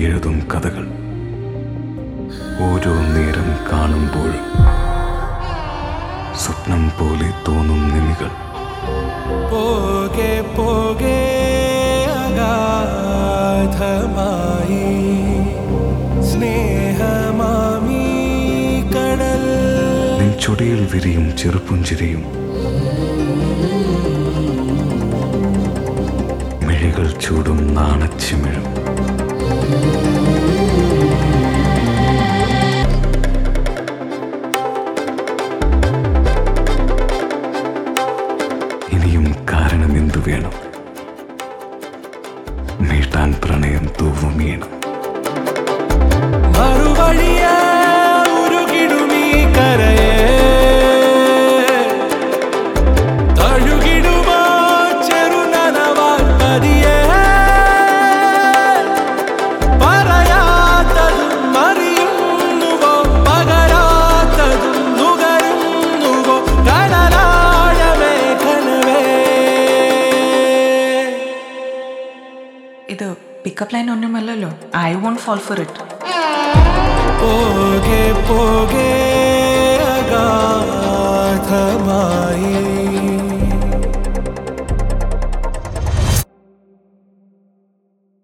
എഴുതും കഥകൾ ഓരോ നേരം കാണുമ്പോഴും സ്വപ്നം പോലെ തോന്നും നിമികൾ പോകെ പോകെ അഗാധമായി സ്നേഹമാമീ കടൽ നെഞ്ചൊടിയിൽ വിരിയും ചെറുപ്പുഞ്ചിരിയും മിഴികൾ ചൂടും നാണച്ചിമിഴും ഇനിയും കാരണം എന്തു വേണം മീട്ടാൻ പ്രണയം തൂവുമീണം മറുവഴിയെ ഉരുകിടുമീ കരയെ തഴുകിടുമോ ചെറുനനവാൽ പതിയെ പറയാത്തതും അറിയുന്നുവോ പകരാത്തതും നുകരുന്നുവോ കടലാഴമേ കനവേ ഇത് പിക്കപ്പ് ലൈൻ ഒന്നുമല്ലല്ലോ I won't fall for it പോകെ പോകെ അഗാധമായി